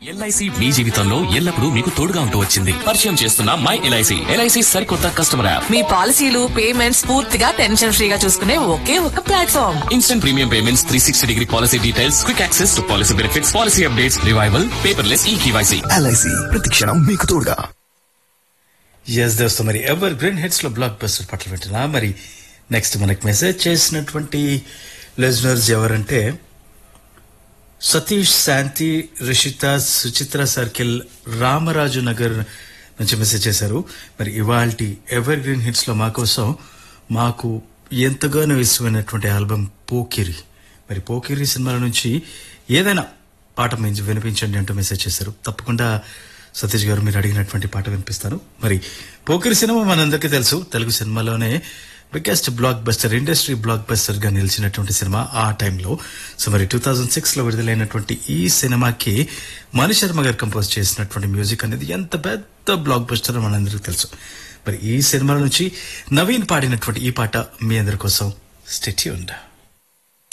LIC మీ జీవితంలో ఎల్లప్పుడూ మీకు తోడుగా ఉంటూ వచ్చింది పరిచయం చేస్తున్న మై ఎల్ఐసి ఎల్ఐసి సరికొత్త కస్టమర్ యాప్ మీ పాలసీలు పేమెంట్స్ పూర్తిగా టెన్షన్ ఫ్రీగా చూసుకునే ఒకే ఒక platform instant premium payments three sixty degree policy details quick access to policy benefits policy updates revival paperless e KYC LIC ప్రతిక్షణం మీకు తోడుగా ఎస్ దోస్తో మరి ఎవర్ గ్రీన్ హెడ్స్ లో బ్లాక్ బస్టర్ పాటలు వింటున్నా మరి నెక్స్ట్ మనకి మెసేజ్ చేసినటువంటి లిజనర్స్ ఎవరంటే సతీష్ శాంతి రిషిత సుచిత్ర సర్కిల్ రామరాజు నగర్ నుంచి మెసేజ్ చేశారు మరి ఇవాల్టి ఎవర్ గ్రీన్ హిట్స్ లో మా కోసం మాకు ఎంతగానో ఇష్టమైనటువంటి ఆల్బమ్ పోకిరి మరి పోకిరి సినిమాల నుంచి ఏదైనా పాట మించి వినిపించండి అంటూ మెసేజ్ చేశారు తప్పకుండా సతీష్ గారు మీరు అడిగినటువంటి పాట వినిపిస్తాను మరి పోకిరి సినిమా మనందరికీ తెలుసు తెలుగు సినిమాలోనే biggest blockbuster industry blockbuster గా నిలిచినటువంటి సినిమా ఆ టైంలో సో మరి టూ థౌజండ్ సిక్స్ లో విడుదలైనటువంటి ఈ సినిమాకి మణి శర్మ గారు కంపోజ్ చేసినటువంటి మ్యూజిక్ అనేది ఎంత పెద్ద బ్లాక్ బస్టర్ మనందరికీ తెలుసు మరి ఈ సినిమా నుంచి నవీన్ పాడినటువంటి ఈ పాట మీ అందరి కోసం స్టెట్యూండా